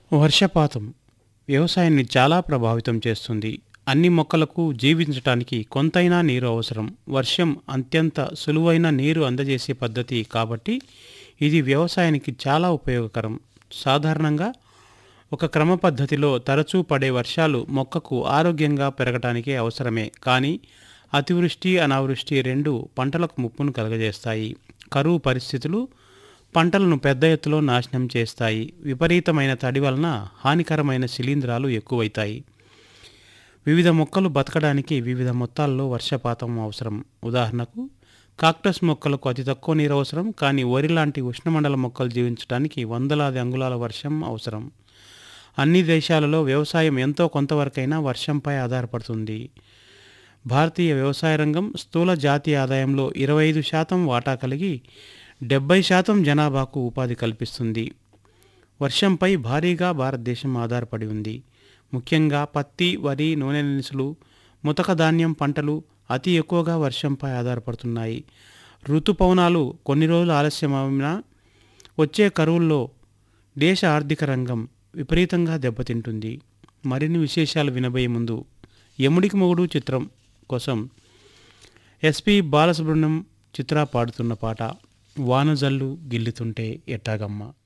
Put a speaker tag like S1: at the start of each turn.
S1: వర్షపాతం వ్యవసాయాన్ని చాలా ప్రభావితం చేస్తుంది అన్ని మొక్కలకు జీవించటానికి కొంతైనా నీరు అవసరం వర్షం అత్యంత సులువైన నీరు అందజేసే పద్ధతి కాబట్టి ఇది వ్యవసాయానికి చాలా ఉపయోగకరం సాధారణంగా ఒక క్రమ పద్ధతిలో తరచూ పడే వర్షాలు మొక్కకు ఆరోగ్యంగా పెరగటానికి అవసరమే కానీ అతివృష్టి అనావృష్టి రెండు పంటలకు ముప్పును కలుగజేస్తాయి కరువు పరిస్థితులు పంటలను పెద్ద ఎత్తులో నాశనం చేస్తాయి విపరీతమైన తడి వలన హానికరమైన శిలీంధ్రాలు ఎక్కువైతాయి వివిధ మొక్కలు బతకడానికి వివిధ మొత్తాల్లో వర్షపాతం అవసరం ఉదాహరణకు కాక్టస్ మొక్కలకు అతి తక్కువ నీరు అవసరం కానీ వరి లాంటి ఉష్ణమండల మొక్కలు జీవించడానికి వందలాది అంగుళాల వర్షం అవసరం అన్ని దేశాలలో వ్యవసాయం ఎంతో కొంతవరకైనా వర్షంపై ఆధారపడుతుంది భారతీయ వ్యవసాయ రంగం స్థూల జాతీయ ఆదాయంలో ఇరవై ఐదు శాతం వాటా కలిగి డెబ్బై శాతం జనాభాకు ఉపాధి కల్పిస్తుంది వర్షంపై భారీగా భారతదేశం ఆధారపడి ఉంది ముఖ్యంగా పత్తి వరి నూనె దినుసులు ముతక ధాన్యం పంటలు అతి ఎక్కువగా వర్షంపై ఆధారపడుతున్నాయి ఋతుపవనాలు కొన్ని రోజులు ఆలస్యమైనా వచ్చే కరువుల్లో దేశ ఆర్థిక రంగం విపరీతంగా దెబ్బతింటుంది మరిన్ని విశేషాలు వినబోయే ముందు యముడికి మొగుడు చిత్రం కోసం ఎస్పి బాలసుబ్రహ్మణ్యం చిత్ర పాడుతున్న పాట వానజల్లు గిల్లుతుంటే ఎట్టాగమ్మ